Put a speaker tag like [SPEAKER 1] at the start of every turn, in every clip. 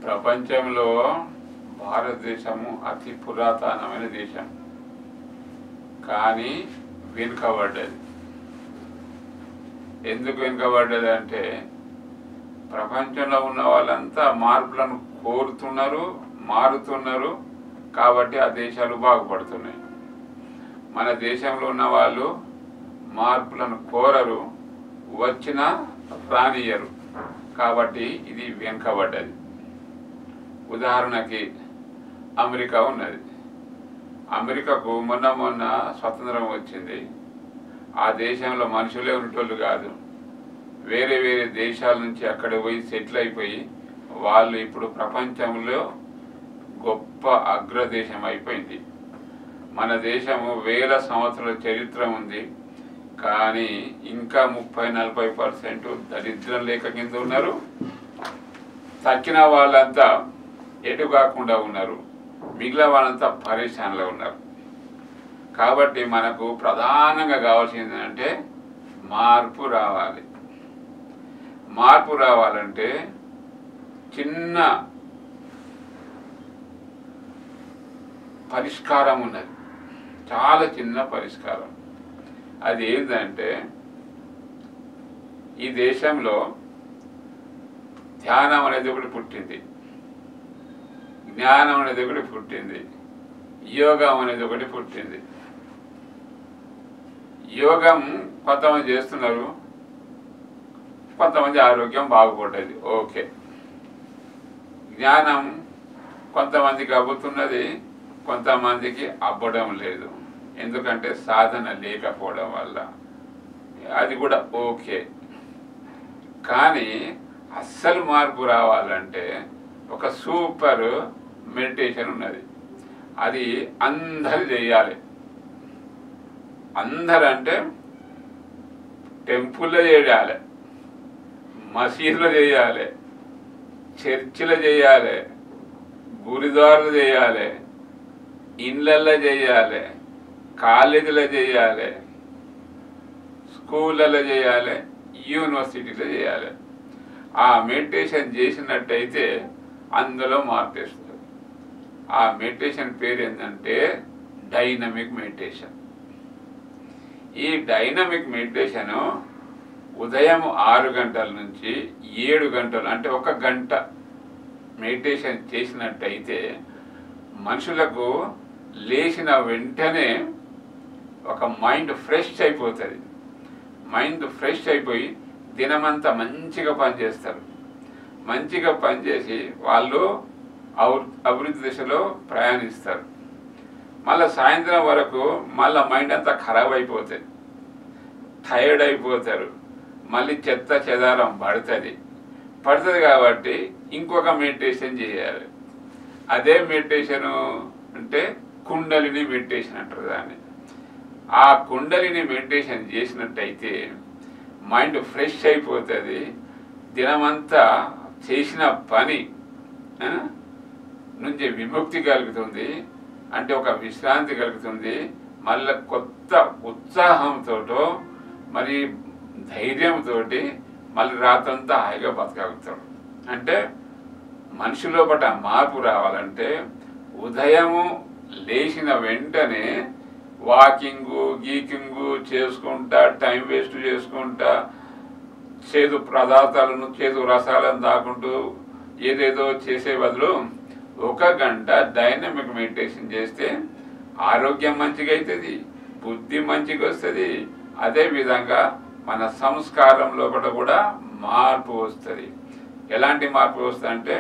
[SPEAKER 1] ప్రపంచంలో భారతదేశము అతి పురాతనమైన దేశం కానీ వెనుకబడ్డది ఎందుకు వెనుకబడ్డది అంటే ప్రపంచంలో ఉన్న వాళ్ళంతా మార్పులను కోరుతున్నారు మారుతున్నారు కాబట్టి ఆ దేశాలు బాగుపడుతున్నాయి మన దేశంలో ఉన్న వాళ్ళు మార్పులను కోరరు వచ్చినా రానియరు కాబట్టి ఇది వెనుకబడ్డది ఉదాహరణకి అమెరికా ఉన్నది అమెరికాకు మొన్న మొన్న స్వతంత్రం వచ్చింది ఆ దేశంలో మనుషులే ఉండేటోళ్ళు కాదు వేరే వేరే దేశాల నుంచి అక్కడ పోయి సెటిల్ అయిపోయి వాళ్ళు ఇప్పుడు ప్రపంచంలో గొప్ప అగ్రదేశం అయిపోయింది మన దేశము వేల సంవత్సరాల చరిత్ర ఉంది కానీ ఇంకా ముప్పై నలభై పర్సెంట్ దరిద్రం లేక కింద ఉన్నారు తక్కిన వాళ్ళంతా ఎటు కాకుండా ఉన్నారు మిగిలిన వాళ్ళంతా పరేషాన్లో ఉన్నారు కాబట్టి మనకు ప్రధానంగా కావాల్సింది ఏంటంటే మార్పు రావాలి మార్పు రావాలంటే చిన్న పరిష్కారం ఉన్నది చాలా చిన్న పరిష్కారం అది ఏంటంటే ఈ దేశంలో ధ్యానం అనేది ఒకటి పుట్టింది జ్ఞానం అనేది ఒకటి పుట్టింది యోగం అనేది ఒకటి పుట్టింది యోగం కొంతమంది చేస్తున్నారు కొంతమంది ఆరోగ్యం బాగుపడ్డది ఓకే జ్ఞానం కొంతమందికి అబ్బుతున్నది కొంతమందికి అబ్బడం లేదు ఎందుకంటే సాధన లేకపోవడం వల్ల అది కూడా ఓకే కానీ అస్సలు మార్పు రావాలంటే ఒక సూపర్ మెడిటేషన్ ఉన్నది అది అందరు చేయాలి అందరు అంటే టెంపుల్లో చేయాలి మసీదులో చేయాలి చర్చిలో చేయాలి గురుద్వారాలు చేయాలి ఇండ్లల్లో చేయాలి కాలేజీలో చేయాలి స్కూళ్ళలో చేయాలి యూనివర్సిటీలో చేయాలి ఆ మెడిటేషన్ చేసినట్టయితే అందులో మార్పేస్తుంది ఆ మెడిటేషన్ పేరు ఏంటంటే డైనమిక్ మెడిటేషన్ ఈ డైనమిక్ మెడిటేషన్ ఉదయం ఆరు గంటల నుంచి ఏడు గంటలు అంటే ఒక గంట మెడిటేషన్ చేసినట్టయితే మనుషులకు లేచిన వెంటనే ఒక మైండ్ ఫ్రెష్ అయిపోతుంది మైండ్ ఫ్రెష్ అయిపోయి దినమంతా మంచిగా పనిచేస్తారు మంచిగా పనిచేసి వాళ్ళు అవ- అభివృద్ధి దిశలో ప్రయాణిస్తారు మళ్ళీ సాయంత్రం వరకు మళ్ళీ మైండ్ అంతా ఖరాబ్ అయిపోతుంది టైర్డ్ అయిపోతారు మళ్ళీ చెత్త చెదారం పడుతుంది పడుతుంది కాబట్టి ఇంకొక మెడిటేషన్ చేయాలి అదే మెడిటేషను అంటే కుండలిని మెడిటేషన్ అంటారు దాన్ని ఆ కుండలిని మెడిటేషన్ చేసినట్టయితే మైండ్ ఫ్రెష్ అయిపోతుంది దినమంతా చేసిన పని ఆ, నుంచి విముక్తి కలుగుతుంది అంటే ఒక విశ్రాంతి కలుగుతుంది మళ్ళీ కొత్త ఉత్సాహంతో మరి ధైర్యంతో మళ్ళీ రాత్రంతా హాయిగా బతకగలుగుతాడు అంటే మనిషి లోపట మార్పు రావాలంటే ఉదయము లేచిన వెంటనే వాకింగు గీకింగు చేసుకుంటా టైం వేస్ట్ చేసుకుంటా చేదు పదార్థాలను చేదు రసాలను దాకుంటూ ఏదేదో చేసే బదులు ఒక గంట డైనమిక్ మెడిటేషన్ చేస్తే ఆరోగ్యం మంచిగా అవుతుంది బుద్ధి మంచిగా వస్తుంది అదే విధంగా మన సంస్కారం లోపల కూడా మార్పు వస్తుంది ఎలాంటి మార్పు వస్తుంది అంటే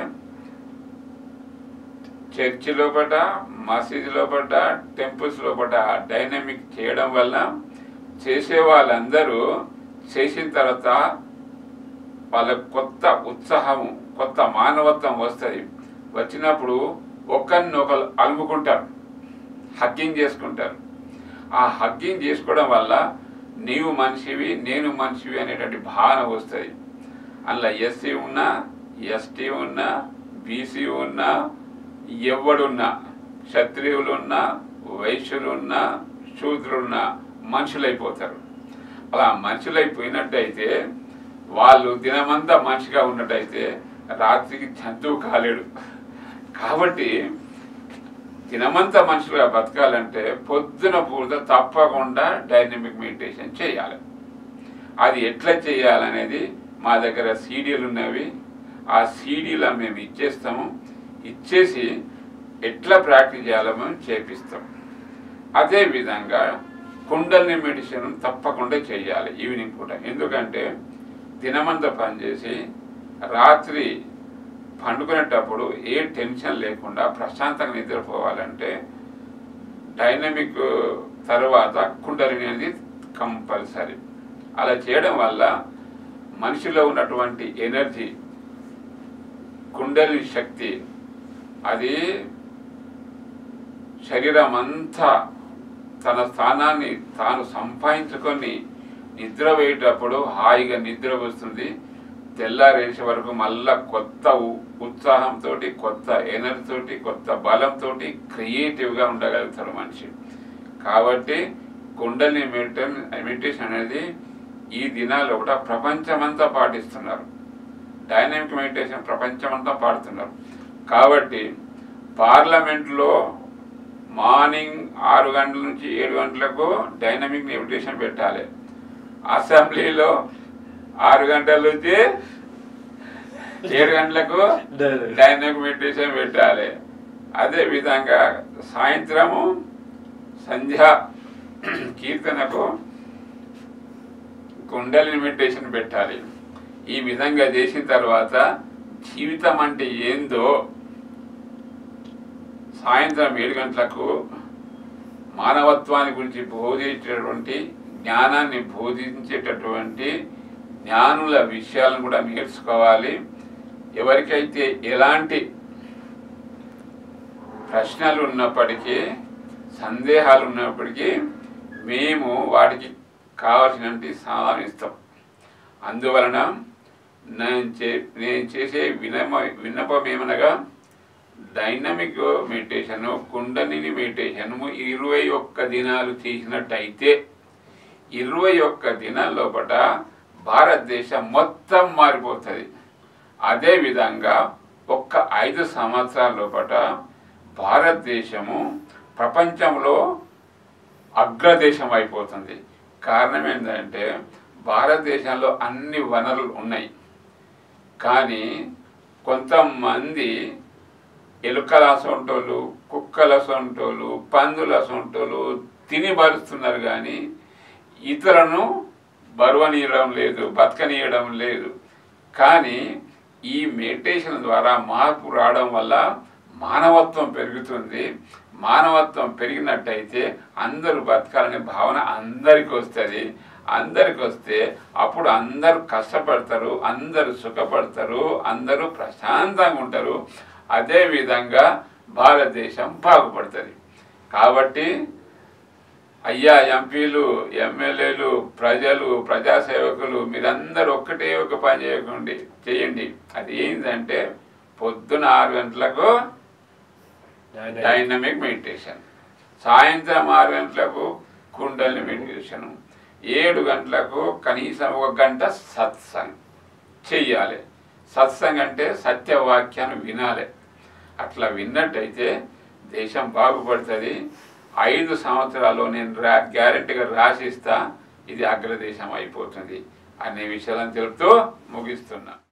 [SPEAKER 1] చర్చి లోపట మసీదు లోపట టెంపుల్స్ లోపట డైనమిక్ చేయడం వల్ల చేసే వాళ్ళందరూ చేసిన తర్వాత వాళ్ళ కొత్త ఉత్సాహము కొత్త మానవత్వం వస్తుంది వచ్చినప్పుడు ఒకరిని ఒకరు అలుముకుంటారు హగ్గింగ్ చేసుకుంటారు ఆ హగ్గింగ్ చేసుకోవడం వల్ల నీవు మనిషివి నేను మనిషివి అనేటువంటి భావన వస్తుంది అందులో ఎస్సీ ఉన్నా ఎస్టీ ఉన్నా బీసీ ఉన్నా ఎవడున్నా క్షత్రియులున్నా వైశ్యులున్నా శూద్రులున్నా మనుషులైపోతారు అలా మనుషులైపోయినట్టయితే వాళ్ళు దినమంతా మనిషిగా ఉన్నట్టయితే రాత్రికి జంతువు కాలేడు కాబట్టి దినమంతా మనుషులుగా బతకాలంటే పొద్దున పూట తప్పకుండా డైనమిక్ మెడిటేషన్ చేయాలి అది ఎట్లా చేయాలనేది మా దగ్గర సీడీలు ఉన్నవి ఆ సీడీలో మేము ఇచ్చేస్తాము ఇచ్చేసి ఎట్లా ప్రాక్టీస్ చేయాలో మేము చేపిస్తాం అదేవిధంగా కుండల్ని మెడిసిన్ తప్పకుండా చేయాలి ఈవినింగ్ పూట ఎందుకంటే దినమంతా పనిచేసి రాత్రి పండుకునేటప్పుడు ఏ టెన్షన్ లేకుండా ప్రశాంతంగా నిద్రపోవాలంటే డైనమిక్ తర్వాత కుండలిని అనేది కంపల్సరీ అలా చేయడం వల్ల మనిషిలో ఉన్నటువంటి ఎనర్జీ కుండలి శక్తి అది శరీరం అంతా తన స్థానాన్ని తాను సంపాదించుకొని నిద్ర పోయేటప్పుడు హాయిగా నిద్ర వస్తుంది తెల్లారేసే వరకు మళ్ళా కొత్త ఉ- ఉత్సాహంతో కొత్త ఎనర్జీతోటి కొత్త బలంతో క్రియేటివ్గా ఉండగలుగుతారు మనిషి కాబట్టి కుండలి మెడిటన్ మెడిటేషన్ అనేది ఈ దినాల్లో కూడా ప్రపంచమంతా పాటిస్తున్నారు డైనమిక్ మెడిటేషన్ ప్రపంచమంతా పాడుతున్నారు కాబట్టి పార్లమెంట్లో మార్నింగ్ ఆరు గంటల నుంచి ఏడు గంటలకు డైనమిక్ మెడిటేషన్ పెట్టాలి అసెంబ్లీలో ఆరు గంటల నుంచి ఏడు గంటలకు డైనమిక్ మెడిటేషన్ పెట్టాలి అదే విధంగా సాయంత్రము సంధ్యా కీర్తనకు కుండలిని మెడిటేషన్ పెట్టాలి ఈ విధంగా చేసిన తర్వాత జీవితం అంటే ఏందో సాయంత్రం ఏడు గంటలకు మానవత్వాన్ని గురించి బోధించేటటువంటి జ్ఞానాన్ని బోధించేటటువంటి జ్ఞానుల విషయాలను కూడా నేర్చుకోవాలి ఎవరికైతే ఎలాంటి ప్రశ్నలు ఉన్నప్పటికీ సందేహాలు ఉన్నప్పటికీ మేము వాటికి కావలసినటువంటి సమాధానం ఇస్తాం అందువలన నేను చే నేను చేసే వినమ విన్నపం ఏమనగా డైనమిక్ మెడిటేషన్ కుండలిని మెడిటేషన్ ఇరవై ఒక్క దినాలు చేసినట్టయితే ఇరవై ఒక్క దినాల లోపల భారతదేశం మొత్తం మారిపోతుంది అదేవిధంగా ఒక్క ఐదు సంవత్సరాల లోపల భారతదేశము ప్రపంచంలో అగ్రదేశం అయిపోతుంది కారణం ఏంటంటే భారతదేశంలో అన్ని వనరులు ఉన్నాయి కానీ కొంతమంది ఎలుకల సొంటోళ్ళు కుక్కల సొంటోళ్ళు పందుల సొంటోళ్ళు తిని బరుస్తున్నారు కానీ ఇతరులను బరువనీయడం లేదు బతకనీయడం లేదు కానీ ఈ మెడిటేషన్ ద్వారా మార్పు రావడం వల్ల మానవత్వం పెరుగుతుంది మానవత్వం పెరిగినట్టయితే అందరూ బతకాలనే భావన అందరికి వస్తుంది అందరికి వస్తే అప్పుడు అందరూ కష్టపడతారు అందరూ సుఖపడతారు అందరూ ప్రశాంతంగా ఉంటారు అదే విధంగా భారతదేశం బాగుపడుతుంది కాబట్టి అయ్యా ఎంపీలు ఎమ్మెల్యేలు ప్రజలు ప్రజాసేవకులు మీరందరూ ఒక్కటే ఒక పని చేయకండి చేయండి అది ఏంటంటే పొద్దున ఆరు గంటలకు డైనమిక్ మెడిటేషన్ సాయంత్రం ఆరు గంటలకు కుండలి మెడిటేషన్ ఏడు గంటలకు కనీసం ఒక గంట సత్సంగ్ చెయ్యాలి సత్సంగ్ అంటే సత్యవాక్యాన్ని వినాలి అట్లా విన్నట్టయితే దేశం బాగుపడుతుంది ఐదు సంవత్సరాల్లో నేను రా గ్యారెంటీగా రాసిస్తా ఇది అగ్రదేశం అయిపోతుంది అనే విషయాలను తెలుపుతూ ముగిస్తున్నా